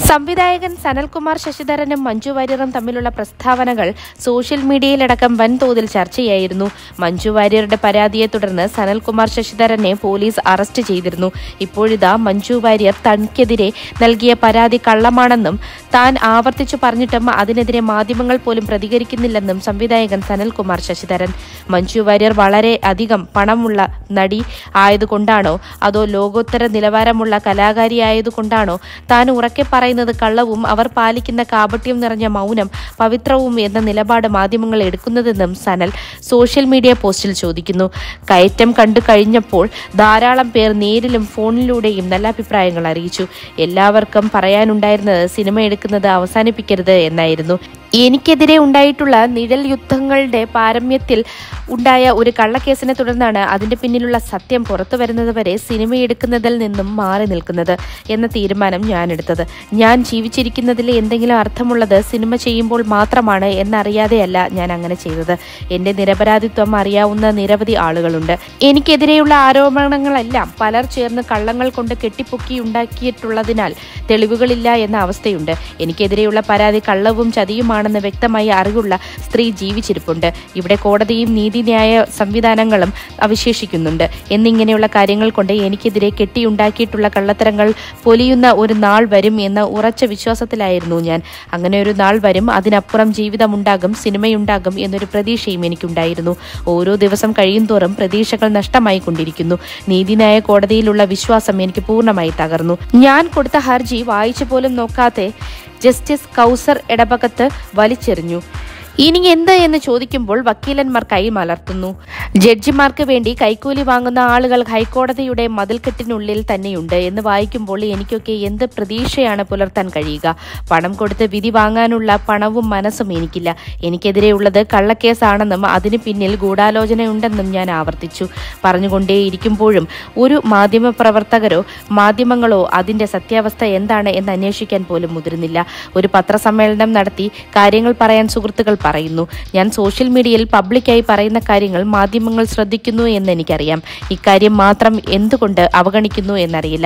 സംവിധായകൻ സനൽകുമാർ ശശിധരനും മഞ്ജു വാര്യറും തമ്മിലുള്ള പ്രസ്താവനകൾ സോഷ്യൽ മീഡിയയിലടക്കം വൻതോതിൽ ചർച്ചയായിരുന്നു മഞ്ജു വാര്യരുടെ പരാതിയെ തുടർന്ന് സനൽകുമാർ ശശിധരനെ പോലീസ് അറസ്റ്റ് ചെയ്തിരുന്നു ഇപ്പോഴിതാ മഞ്ജു വാര്യർ തനിക്കെതിരെ നൽകിയ പരാതി കള്ളമാണെന്നും താൻ ആവർത്തിച്ചു പറഞ്ഞിട്ടും അതിനെതിരെ മാധ്യമങ്ങൾ പോലും പ്രതികരിക്കുന്നില്ലെന്നും സംവിധായകൻ സനൽകുമാർ ശശിധരൻ മഞ്ജു വാര്യർ വളരെ അധികം പണമുള്ള നടി ആയതുകൊണ്ടാണോ അതോ ലോകോത്തര നിലവാരമുള്ള കലാകാരിയായതുകൊണ്ടാണോ താൻ ഉറക്കെ പറയുന്നത് കള്ളവും അവർ പാലിക്കുന്ന കാപട്യം നിറഞ്ഞ മൗനം പവിത്രവും എന്ന നിലപാട് മാധ്യമങ്ങൾ എടുക്കുന്നതെന്നും സനൽ സോഷ്യൽ മീഡിയ പോസ്റ്റിൽ ചോദിക്കുന്നു കയറ്റം കണ്ടു കഴിഞ്ഞപ്പോൾ ധാരാളം പേർ നേരിലും ഫോണിലൂടെയും നല്ല അഭിപ്രായങ്ങൾ അറിയിച്ചു എല്ലാവർക്കും പറയാനുണ്ടായിരുന്നത് സിനിമ എടുക്കുന്നത് അവസാനിപ്പിക്കരുത് എന്നായിരുന്നു എനിക്കെതിരെ ഉണ്ടായിട്ടുള്ള നിഴൽ യുദ്ധങ്ങളുടെ പാരമ്യത്തിൽ ഉണ്ടായ ഒരു കള്ളക്കേസിനെ തുടർന്നാണ് അതിന്റെ പിന്നിലുള്ള സത്യം പുറത്തു വരുന്നതുവരെ സിനിമ എടുക്കുന്നതിൽ നിന്നും മാറി നിൽക്കുന്നത് എന്ന തീരുമാനം ഞാൻ എടുത്തത് ഞാൻ ജീവിച്ചിരിക്കുന്നതിൽ എന്തെങ്കിലും അർത്ഥമുള്ളത് സിനിമ ചെയ്യുമ്പോൾ മാത്രമാണ് എന്നറിയാതെയല്ല ഞാൻ അങ്ങനെ ചെയ്തത് എന്റെ നിരപരാധിത്വം അറിയാവുന്ന നിരവധി ആളുകളുണ്ട് എനിക്കെതിരെയുള്ള ആരോപണങ്ങളെല്ലാം പലർ ചേർന്ന് കള്ളങ്ങൾ കൊണ്ട് കെട്ടിപ്പൊക്കി ഉണ്ടാക്കിയിട്ടുള്ളതിനാൽ തെളിവുകളില്ല എന്ന അവസ്ഥയുണ്ട് എനിക്കെതിരെയുള്ള പരാതി കള്ളവും ചതിയുമാണെന്ന് വ്യക്തമായി അറിവുള്ള സ്ത്രീ ജീവിച്ചിരിപ്പുണ്ട് ഇവിടെ കോടതിയും നീതിന്യായ സംവിധാനങ്ങളും അവശേഷിക്കുന്നുണ്ട് എന്നിങ്ങനെയുള്ള കാര്യങ്ങൾ കൊണ്ട് എനിക്കെതിരെ കെട്ടിയുണ്ടാക്കിയിട്ടുള്ള കള്ളത്തരങ്ങൾ പൊലിയുന്ന ഒരു നാൾ വരും എന്ന ഉറച്ച വിശ്വാസത്തിലായിരുന്നു ഞാൻ അങ്ങനെ ഒരു നാൾ വരും അതിനപ്പുറം ജീവിതമുണ്ടാകും സിനിമയുണ്ടാകും എന്നൊരു പ്രതീക്ഷയും എനിക്കുണ്ടായിരുന്നു ഓരോ ദിവസം കഴിയും തോറും പ്രതീക്ഷകൾ നഷ്ടമായി കൊണ്ടിരിക്കുന്നു നീതിന്യായ കോടതിയിലുള്ള വിശ്വാസം എനിക്ക് പൂർണ്ണമായി തകർന്നു ഞാൻ കൊടുത്ത ഹർജി വായിച്ചു പോലും നോക്കാതെ ജസ്റ്റിസ് കൗസർ ഇടപകത്ത് വലിച്ചെറിഞ്ഞു ഇനി എന്ത് എന്ന് ചോദിക്കുമ്പോൾ വക്കീലന്മാർ കൈമലർത്തുന്നു ജഡ്ജിമാർക്ക് വേണ്ടി കൈക്കൂലി വാങ്ങുന്ന ആളുകൾ ഹൈക്കോടതിയുടെ മതിൽക്കെട്ടിനുള്ളിൽ തന്നെയുണ്ട് എന്ന് വായിക്കുമ്പോൾ എനിക്കൊക്കെ എന്ത് പ്രതീക്ഷയാണ് പുലർത്താൻ കഴിയുക പണം കൊടുത്ത് വിധി വാങ്ങാനുള്ള പണവും മനസ്സും എനിക്കില്ല എനിക്കെതിരെയുള്ളത് കള്ളക്കേസാണെന്നും അതിന് പിന്നിൽ ഗൂഢാലോചനയുണ്ടെന്നും ഞാൻ ആവർത്തിച്ചു പറഞ്ഞുകൊണ്ടേയിരിക്കുമ്പോഴും ഒരു മാധ്യമ പ്രവർത്തകരോ മാധ്യമങ്ങളോ അതിന്റെ സത്യാവസ്ഥ എന്താണ് എന്ന് അന്വേഷിക്കാൻ പോലും മുതിരുന്നില്ല ഒരു പത്രസമ്മേളനം നടത്തി കാര്യങ്ങൾ പറയാൻ സുഹൃത്തുക്കൾ പറയുന്നു ഞാൻ സോഷ്യൽ മീഡിയയിൽ പബ്ലിക്കായി പറയുന്ന കാര്യങ്ങൾ മാധ്യമങ്ങൾ ശ്രദ്ധിക്കുന്നു എന്ന് എനിക്കറിയാം ഇക്കാര്യം മാത്രം എന്തുകൊണ്ട് അവഗണിക്കുന്നു എന്നറിയില്ല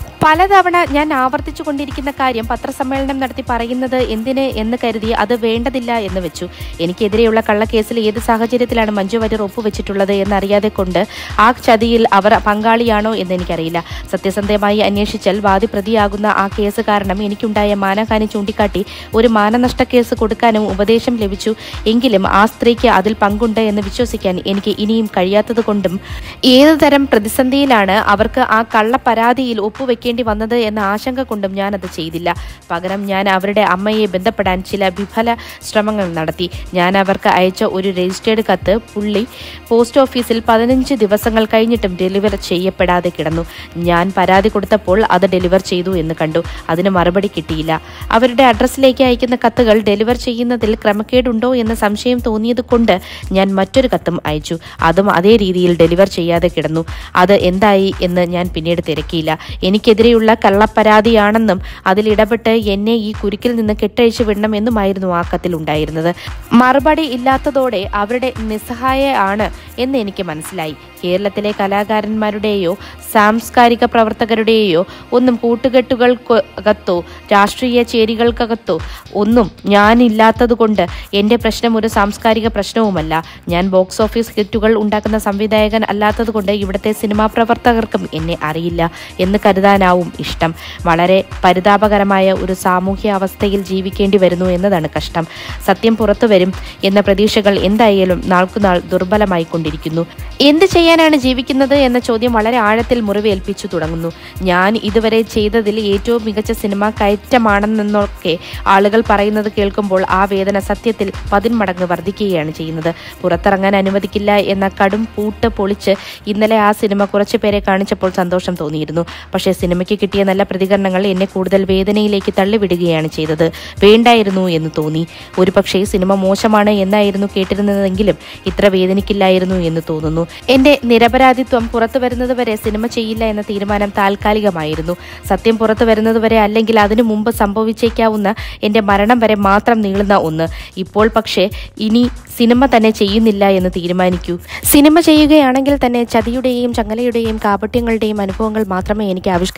പലതവണ ഞാൻ ആവർത്തിച്ചു കൊണ്ടിരിക്കുന്ന കാര്യം പത്രസമ്മേളനം നടത്തി പറയുന്നത് എന്തിന് എന്ന് കരുതി അത് വേണ്ടതില്ല എന്ന് വെച്ചു എനിക്കെതിരെയുള്ള കള്ളക്കേസിൽ ഏത് സാഹചര്യത്തിലാണ് മഞ്ജു വാര്യർ ഒപ്പുവെച്ചിട്ടുള്ളത് എന്നറിയാതെ കൊണ്ട് ആ ചതിയിൽ അവർ പങ്കാളിയാണോ എന്ന് എനിക്കറിയില്ല സത്യസന്ധമായി അന്വേഷിച്ചാൽ വാദിപ്രതിയാകുന്ന ആ കേസ് കാരണം എനിക്കുണ്ടായ മാനഹാനി ചൂണ്ടിക്കാട്ടി ഒരു മാനനഷ്ട കേസ് കൊടുക്കാനും ഉപദേശം ലഭിച്ചു എങ്കിലും ആ സ്ത്രീക്ക് അതിൽ പങ്കുണ്ട് എന്ന് വിശ്വസിക്കാൻ എനിക്ക് ഇനിയും കഴിയാത്തത് കൊണ്ടും ഏതു തരം പ്രതിസന്ധിയിലാണ് അവർക്ക് ആ കള്ള പരാതിയിൽ ഒപ്പുവെക്കേണ്ടി വന്നത് എന്ന ആശങ്ക കൊണ്ടും ഞാനത് ചെയ്തില്ല പകരം ഞാൻ അവരുടെ അമ്മയെ ബന്ധപ്പെടാൻ ചില വിഫല ശ്രമങ്ങൾ നടത്തി ഞാൻ അവർക്ക് അയച്ച ഒരു രജിസ്റ്റേർഡ് കത്ത് പുള്ളി പോസ്റ്റ് ഓഫീസിൽ പതിനഞ്ച് ദിവസങ്ങൾ കഴിഞ്ഞിട്ടും ഡെലിവർ ചെയ്യപ്പെടാതെ കിടന്നു ഞാൻ പരാതി കൊടുത്തപ്പോൾ അത് ഡെലിവർ ചെയ്തു എന്ന് കണ്ടു അതിന് മറുപടി കിട്ടിയില്ല അവരുടെ അഡ്രസ്സിലേക്ക് അയക്കുന്ന കത്തുകൾ ഡെലിവർ ചെയ്യുന്നതിൽ ക്രമക്കേടുണ്ടോ എന്ന സംശയം തോന്നിയത് കൊണ്ട് ഞാൻ മറ്റൊരു കത്തും അയച്ചു അതും അതേ രീതിയിൽ ഡെലിവർ ചെയ്യാതെ കിടന്നു അത് എന്തായി എന്ന് ഞാൻ പിന്നീട് തിരക്കിയില്ല എനിക്കെതിരെയുള്ള കള്ളപ്പരാതിയാണെന്നും അതിലിടപെട്ട് എന്നെ ഈ കുരുക്കിൽ നിന്ന് കെട്ടഴിച്ചു വിടണം എന്നുമായിരുന്നു ആ കത്തിൽ ഉണ്ടായിരുന്നത് മറുപടി ഇല്ലാത്തതോടെ അവരുടെ നിസ്സഹായ ആണ് എന്ന് എനിക്ക് മനസ്സിലായി കേരളത്തിലെ കലാകാരന്മാരുടെയോ സാംസ്കാരിക പ്രവർത്തകരുടെയോ ഒന്നും കൂട്ടുകെട്ടുകൾക്കകത്തോ രാഷ്ട്രീയ ചേരികൾക്കകത്തോ ഒന്നും ഞാനില്ലാത്തതുകൊണ്ട് എൻ്റെ പ്രശ്നം ഒരു സാംസ്കാരിക പ്രശ്നവുമല്ല ഞാൻ ബോക്സ് ഓഫീസ് ഹിറ്റുകൾ ഉണ്ടാക്കുന്ന സംവിധായകൻ അല്ലാത്തതുകൊണ്ട് ഇവിടുത്തെ സിനിമാ പ്രവർത്തകർക്കും എന്നെ അറിയില്ല എന്ന് കരുതാനാവും ഇഷ്ടം വളരെ പരിതാപകരമായ ഒരു സാമൂഹ്യ അവസ്ഥയിൽ ജീവിക്കേണ്ടി വരുന്നു എന്നതാണ് കഷ്ടം സത്യം പുറത്തു വരും എന്ന പ്രതീക്ഷകൾ എന്തായാലും നാൾക്കുനാൾ ദുർബലമായി കൊണ്ടിരിക്കുന്നു എന്ത് ചെയ്യാനാണ് ജീവിക്കുന്നത് എന്ന ചോദ്യം വളരെ ആഴത്തിൽ മുറിവേൽപ്പിച്ചു തുടങ്ങുന്നു ഞാൻ ഇതുവരെ ചെയ്തതിൽ ഏറ്റവും മികച്ച സിനിമ കയറ്റമാണെന്നൊക്കെ ആളുകൾ പറയുന്നത് കേൾക്കുമ്പോൾ ആ വേദന സത്യത്തിൽ പതിന്മടങ്ങ് വർദ്ധിക്കുകയാണ് ചെയ്യുന്നത് പുറത്തിറങ്ങാൻ അനുവദിക്കില്ല എന്ന കടും പൂട്ട് പൊളിച്ച് ഇന്നലെ ആ സിനിമ കുറച്ചു പേരെ കാണിച്ചപ്പോൾ സന്തോഷം തോന്നിയിരുന്നു പക്ഷേ സിനിമയ്ക്ക് കിട്ടിയ നല്ല പ്രതികരണങ്ങൾ എന്നെ കൂടുതൽ വേദനയിലേക്ക് തള്ളിവിടുകയാണ് ചെയ്തത് വേണ്ടായിരുന്നു എന്ന് തോന്നി ഒരുപക്ഷേ സിനിമ മോശമാണ് എന്നായിരുന്നു കേട്ടിരുന്നതെങ്കിലും ഇത്ര വേദനിക്കില്ലായിരുന്നു എന്ന് തോന്നുന്നു എന്റെ നിരപരാധിത്വം പുറത്തു വരുന്നതുവരെ സിനിമ ചെയ്യില്ല എന്ന തീരുമാനം താൽക്കാലികമായിരുന്നു സത്യം പുറത്തു വരുന്നതുവരെ അല്ലെങ്കിൽ അതിനു മുമ്പ് സംഭവിച്ചേക്കാവുന്ന എന്റെ മരണം വരെ മാത്രം നീളുന്ന ഒന്ന് ഇപ്പോൾ പക്ഷേ ഇനി സിനിമ തന്നെ ചെയ്യുന്നില്ല എന്ന് തീരുമാനിക്കൂ സിനിമ ചെയ്യുകയാണെങ്കിൽ തന്നെ ചതിയുടെയും ചങ്ങലയുടെയും കാപട്യങ്ങളുടെയും അനുഭവങ്ങൾ മാത്രമേ എനിക്ക് ആവിഷ്കരിക്കാൻ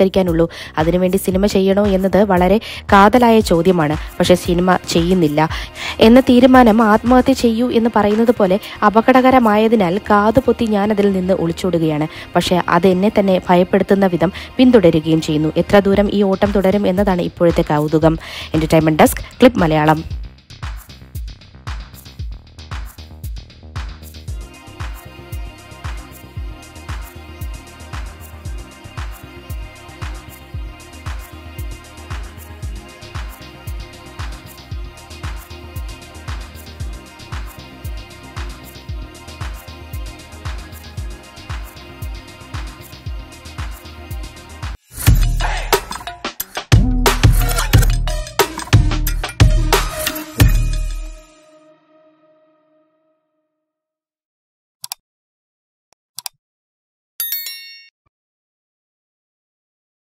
സംസാരിക്കാനുള്ളൂ അതിനുവേണ്ടി സിനിമ ചെയ്യണോ എന്നത് വളരെ കാതലായ ചോദ്യമാണ് പക്ഷെ സിനിമ ചെയ്യുന്നില്ല എന്ന തീരുമാനം ആത്മഹത്യ ചെയ്യൂ എന്ന് പറയുന്നത് പോലെ അപകടകരമായതിനാൽ കാതുപൊത്തി ഞാനതിൽ നിന്ന് ഒളിച്ചോടുകയാണ് പക്ഷെ അത് എന്നെ തന്നെ ഭയപ്പെടുത്തുന്ന വിധം പിന്തുടരുകയും ചെയ്യുന്നു എത്ര ദൂരം ഈ ഓട്ടം തുടരും എന്നതാണ് ഇപ്പോഴത്തെ കൗതുകം എന്റർടൈൻമെന്റ് ഡെസ്ക് ക്ലിപ്പ് മലയാളം